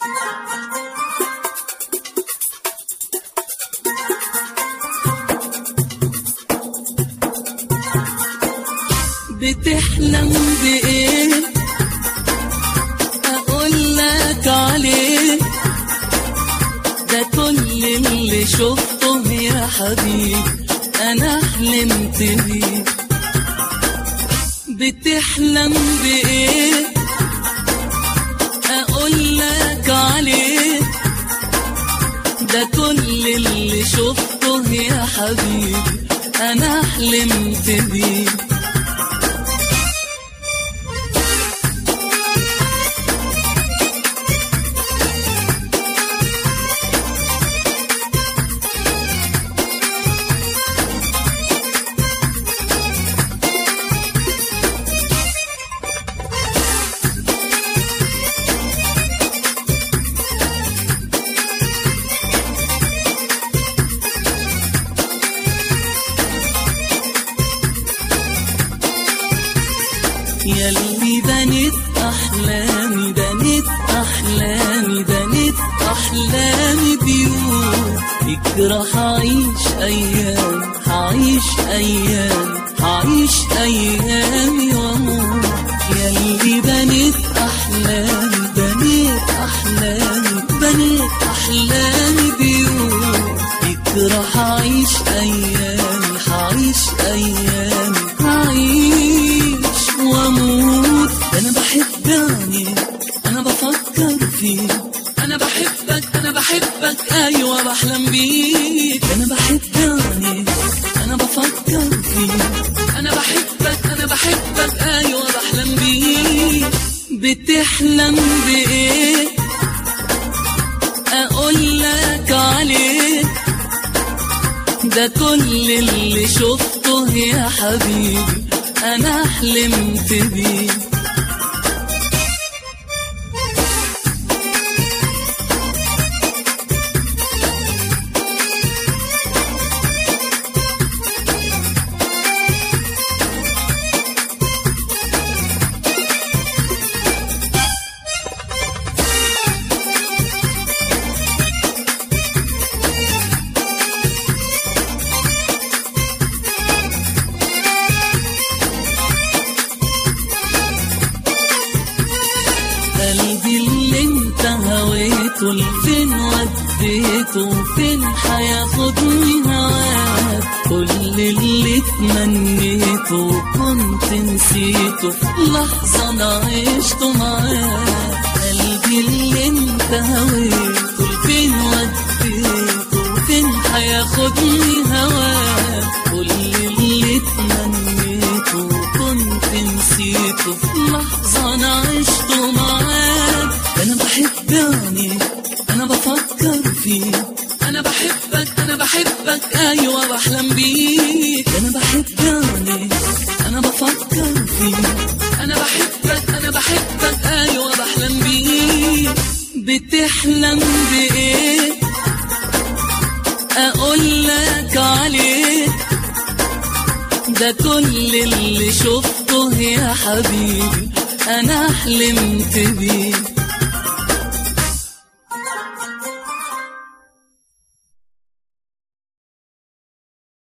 بتحلم بإيه أقول لك عليه ده كل اللي شفته يا حبيبي أنا حلمت بيه بتحلم بإيه أقول لك عليه ده كل اللي شفته يا حبيبي أنا حلمت بيه ياللي بنيت أحلامي بنيت أحلامي بنيت أحلامي بيوم فكرة هعيش أيام هعيش أيام هعيش أيامي وأموت ياللي بنيت أحلامي بنيت أحلامي بنيت أحلامي بيوم فكرة هعيش أيامي هعيش أيامي هعيش واموت انا بحب يعني انا بفكر فيك انا بحبك انا بحبك ايوه بحلم بيك انا بحب يعني انا بفكر فيك انا بحبك انا بحبك ايوه بحلم بيك بتحلم بايه اقول لك عليه ده كل اللي شفته يا حبيبي انا حلمت بيه قلبي اللي انت هويته لفين وديته فين هياخدني هواك كل اللي تمنيته كنت نسيته في لحظة انا عشته معاك قلبي اللي انت هويته لفين وديته فين هياخدني هواك كل اللي تمنيته كنت نسيته في لحظة انا عشته معاك انا بحب يعني انا بفكر فيك انا بحبك انا بحبك ايوه بحلم بيك انا بحب يعني انا بفكر فيك انا بحبك انا بحبك ايوه بحلم بيك بتحلم بايه اقول لك عليه ده كل اللي شفته يا حبيبي انا حلمت بيه